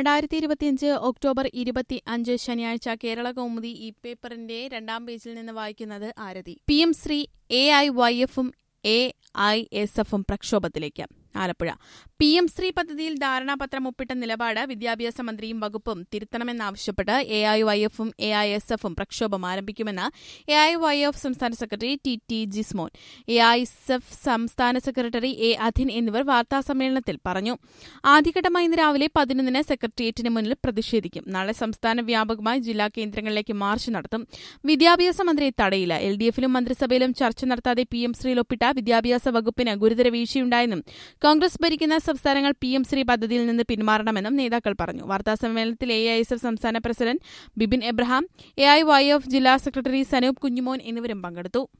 രണ്ടായിരത്തി ഇരുപത്തിയഞ്ച് ഒക്ടോബർ ഇരുപത്തി അഞ്ച് ശനിയാഴ്ച കേരള കൗമുദി ഈ പേപ്പറിന്റെ രണ്ടാം പേജിൽ നിന്ന് വായിക്കുന്നത് Arathi P M Shri A I Y എഫും എ ഐ എസ് എഫും പ്രക്ഷോഭത്തിലേക്ക് ആലപ്പുഴ പി എം ശ്രീ പദ്ധതിയിൽ ധാരണാപത്രം ഒപ്പിട്ട നിലപാട് വിദ്യാഭ്യാസ മന്ത്രിയും വകുപ്പും തിരുത്തണമെന്നാവശ്യപ്പെട്ട് എ ഐ വൈ എഫും എ ഐ എസ് എഫും പ്രക്ഷോഭം ആരംഭിക്കുമെന്ന് എ ഐ വൈ എഫ് സംസ്ഥാന secretary T T Jismon A I S F സംസ്ഥാന സെക്രട്ടറി എ അധിൻ എന്നിവർ വാർത്താസമ്മേളനത്തിൽ പറഞ്ഞു ആദ്യഘട്ടമായി ഇന്ന് രാവിലെ പതിനൊന്നിന് സെക്രട്ടേറിയറ്റിന് മുന്നിൽ പ്രതിഷേധിക്കും നാളെ സംസ്ഥാന വ്യാപകമായി ജില്ലാ കേന്ദ്രങ്ങളിലേക്ക് മാർച്ച് നടത്തും വിദ്യാഭ്യാസ മന്ത്രിയെ തടയില്ല എൽ ഡി എഫിലും മന്ത്രിസഭയിലും ചർച്ച നടത്താതെ പി എം ശ്രീയിൽ ഒപ്പിട്ട വിദ്യാഭ്യാസ വകുപ്പിന് ഗുരുതര വീഴ്ചയുണ്ടായെന്നും കോൺഗ്രസ് ഭരിക്കുന്ന സംസ്ഥാനങ്ങൾ പി എം ശ്രീ പദ്ധതിയിൽ നിന്ന് പിന്മാറണമെന്നും നേതാക്കൾ പറഞ്ഞു വാർത്താസമ്മേളനത്തിൽ എ ഐ എസ് എഫ് സംസ്ഥാന president Bibin Abraham A I Y F ജില്ലാ സെക്രട്ടറി സനൂപ് കുഞ്ഞുമോൻ എന്നിവരും പങ്കെടുത്തു